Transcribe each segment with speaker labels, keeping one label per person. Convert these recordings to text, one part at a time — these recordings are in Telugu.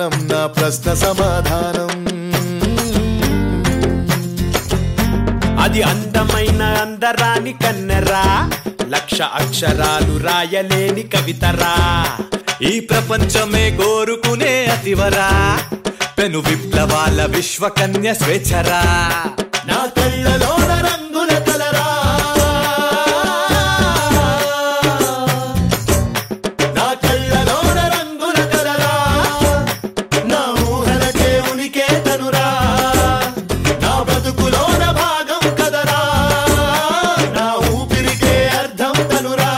Speaker 1: క్షణం నా ప్రశ్న సమాధానం
Speaker 2: అది అందమైన అందరాని కన్నెరా లక్ష అక్షరాలు రాయలేని కవితరా
Speaker 3: ఈ ప్రపంచమే కోరుకునే అతివరా పెను విప్లవాల విశ్వకన్య స్వేచ్ఛరా
Speaker 1: నా కళ్ళలోన రంగుల కలరా నా కళ్ళలోన రంగుల కలరా నా ఊహలకే ఉనికే తనురా నా బతుకులోన భాగం కదరా నా ఊపిరికే అర్థం తనురా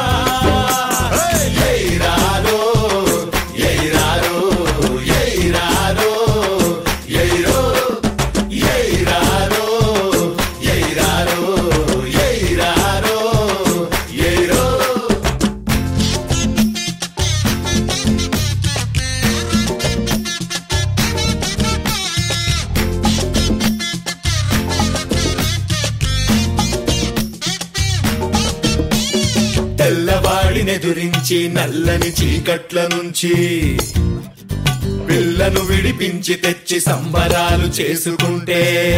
Speaker 1: ఎయిరారో ఎయిరారో ఎయిరారో ఎయిరో ఎయిరారో ఎయిరారో ఎయిరారో ఎయిరో తెల్లవాడినెదురించి నల్లని చీకట్ల నుంచి పిల్లను విడిపించి తెచ్చి సంబరాలు చేసుకుంటే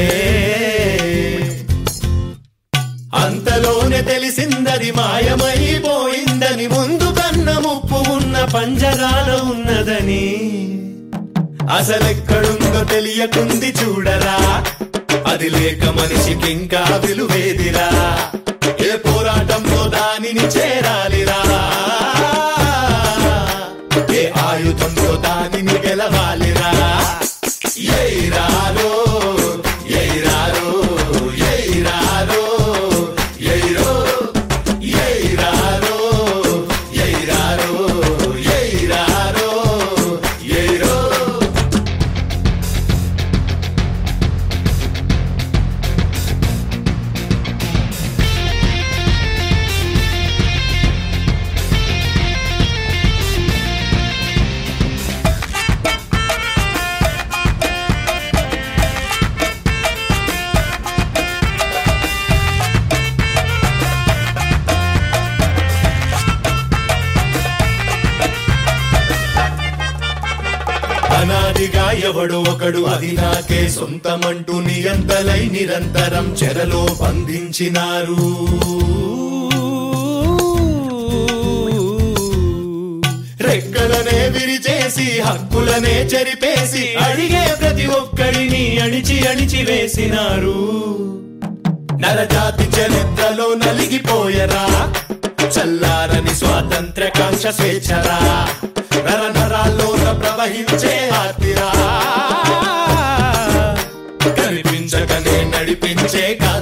Speaker 1: అంతలోనే తెలిసిందది మాయమైపోయిందని ముందు కన్న ముప్పు ఉన్న పంజరాలో ఉన్నదని అసలెక్కడుందో తెలియకుంది చూడరా అది లేక మనిషికి ఇంకా విలువేదిరా ఏ పోరాటంలో దానిని చేరాలిరా ఏ ఆయుధంతో దానిని గెలవాలిరా ఎయిరారో ఎయిరారో ఎయిరారో ఎయిరో ఎయిరారో ఎయిరారో ఎయిరారో ఎయిరో అనాదిగా ఎవడు ఒకడు అది నాకే సొంతమంటూ నియంతలై నిరంతరం చెరలో బంధించినారు రెక్కలనే విరిచేసి హక్కులనే చెరిపేసి అడిగే ప్రతి ఒక్కడిని అణిచి అణిచి వేసినారు నరజాతి చరిత్రలో నలిగిపోయరా చల్లారని స్వాతంత్ర కాంక్ష స్వేచ్ఛరా నర నరాల్లోన ప్రవహించే ఆర్తిరా కనిపించకనే నడిపించే కా